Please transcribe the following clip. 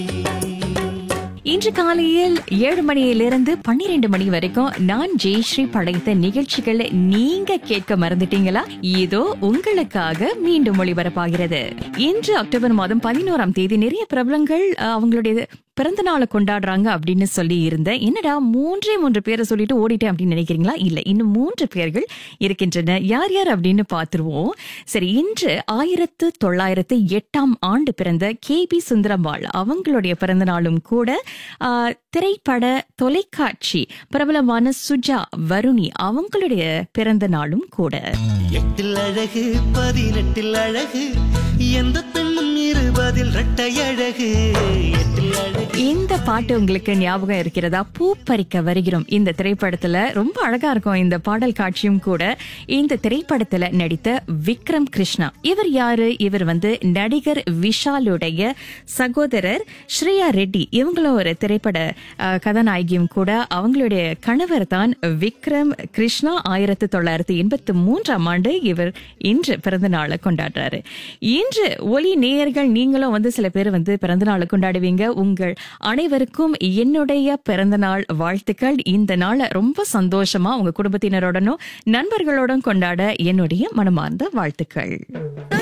இன்று காலையில் ஏழு மணியிலிருந்து பன்னிரெண்டு மணி வரைக்கும் நான் ஜெயஸ்ரீ படைத்த நிகழ்ச்சிகளை நீங்க கேட்க மறந்துட்டீங்களா இதோ உங்களுக்காக மீண்டும் ஒளிபரப்பாகிறது இன்று அக்டோபர் மாதம் பதினோராம் தேதி நிறைய பிரபலங்கள் அஹ், அவங்களுடைய பிறந்த நாளை கொண்டாடுறாங்க அப்படின்னு சொல்லி இருந்தேன் என்னடா மூன்றே மூன்று பேரை சொல்லிட்டு ஓடிட்டேன் அப்படின்னு நினைக்கிறீங்களா இல்ல இன்னும் மூன்று பேர்கள் இருக்கின்றன யார் யார் அப்படின்னு பார்த்துருவோம் சரி இன்று ஆயிரத்து தொள்ளாயிரத்து எட்டாம் ஆண்டு பிறந்த கே பி சுந்தரம்பாள் அவங்களுடைய பிறந்த நாளும் கூட ஆ, திரைப்பட தொலைக்காட்சி பிரபலமான சுஜா வருணி அவங்களுடைய பிறந்த நாளும் கூட எட்டில் அழகு பதினெட்டில் அழகு எந்த பெண்ணும் இருபதில் இரட்டை அழகு எட்டில் அழகு இந்த பாட்டு உங்களுக்கு ஞாபகம் இருக்கிறதா பூ பறிக்க வருகிறோம் இந்த திரைப்படத்துல ரொம்ப அழகா இருக்கும் இந்த பாடல் காட்சியும் கூட இந்த திரைப்படத்துல நடித்த விக்ரம் கிருஷ்ணா இவர் யாரு இவர் வந்து நடிகர் விஷாலுடைய சகோதரர் ஸ்ரேயா ரெட்டி இவங்களும் ஒரு திரைப்பட அஹ், கதாநாயகியும் கூட அவங்களுடைய கணவர் தான் விக்ரம் கிருஷ்ணா ஆயிரத்தி தொள்ளாயிரத்தி எண்பத்தி மூன்றாம் ஆண்டு இவர் இன்று பிறந்த நாளை கொண்டாடுறாரு இன்று ஒலி நேயர்கள் நீங்களும் வந்து சில பேர் வந்து பிறந்த நாளை கொண்டாடுவீங்க உங்கள் அனைவருக்கும் என்னுடைய பிறந்த நாள் வாழ்த்துக்கள் இந்த நாளை ரொம்ப சந்தோஷமா உங்க குடும்பத்தினருடனும் நண்பர்களுடன் கொண்டாட என்னுடைய மனமார்ந்த வாழ்த்துக்கள்